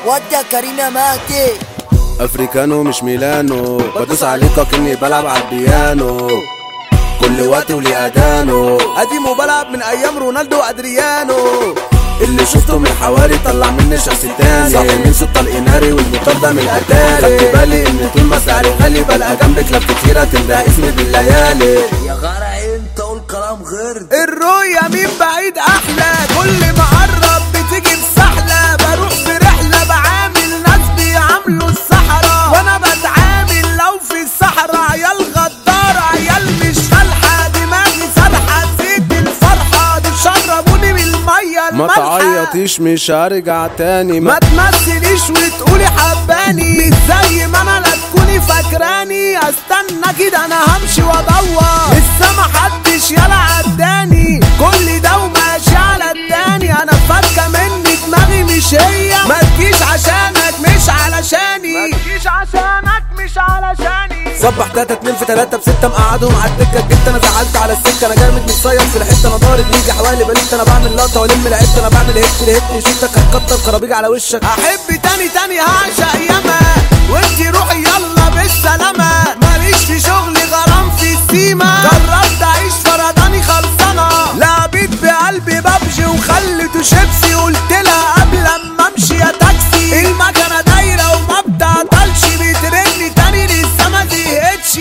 ودي كارينا ماتي افريكانو مش ميلانو بدوس عليك كأني بلعب على البيانو كل وقت ولي اذانه قديم وبلعب من ايام رونالدو وادريانو اللي شفته من حوالي طلع مني شخص تاني صاحي من صوت طلق ناري والموتور ده من الاتاري خدت بالي ان طول ما سعري غالي بلقى جنبك كلاب كتيرة تنده اسمي بالليالي يا غرع انت قول كلام غير الرؤية من بعيد احلى كل ما اقرب بتيجي بسحلة بروح في رحلة بعامل ناس بيعاملوا الصحراء وانا بتعامل لو في الصحراء عيال غدارة عيال مش فالحة دماغي سرحة نسيت الفرحة دي شربوني من المية ما المالحة تعيطيش مش هرجع تاني ما ما تمثليش وتقولي حباني مش زي ما انا لا تكوني فاكراني استنى كده انا همشي وادور لسه ما حدش يلا عداني كل ده وماشي على التاني انا فاكه مني دماغي مش هي ما تجيش عشانك مش علشاني ما تجيش عشانك مش علشاني صبح تلاتة اتنين في تلاتة بستة مقعدهم على الدكة جبت انا زعلت على السكة انا جامد متصيد في الحتة انا ضارب يجي حوالي بلت انا بعمل لقطة والم العدة انا بعمل هيت الهيت شوتك هتكتر خرابيج على وشك احب تاني تاني هعشق ياما وانتي روحي يلا بالسلامة ماليش في شغل غرام في السيما جربت اعيش فرداني خلصانة لعبت بقلبي ببجي وخلته شيبسي قلت لها قبل اما امشي يا تاكسي المكنة دايرة وما بتعطلش بترني تاني لسه ما زهقتش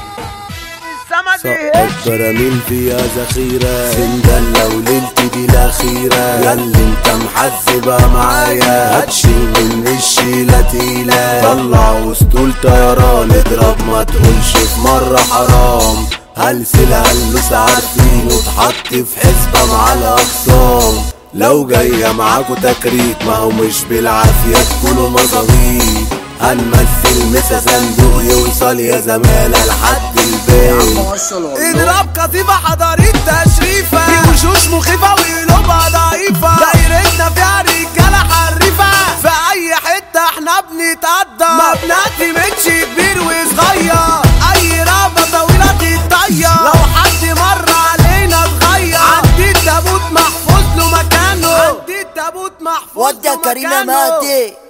لسه ما سقط زهقتش براميل فيها ذخيرة سندلة وليلتي دي الأخيرة ياللي انت محذبة معايا هتشيل من الشيلة تقيلة طلع وسطول طيران اضرب ما تقولش في مرة حرام هلسل هلوس عارفين وتحط في حسبة مع الأقسام لو جاية معاكوا تكريت ما هو مش بالعافية تكونوا مظابيط هنمثل مسا صندوق يوصل يا زمالة لحد البيت وصل والله اضرب كتيبة حضاريت تشريفة في وشوش مخيفة وقلوبها ضعيفة دايرتنا فيها رجالة حريفة في أي حتة احنا بنتقدر ما بنعتمدش كبير وصغير أي رابة طويلة تتطير لو حد مر علينا اتغير عندي التابوت محفوظ له مكانه عندي التابوت محفوظ ودي له كارينا مكانه ماتي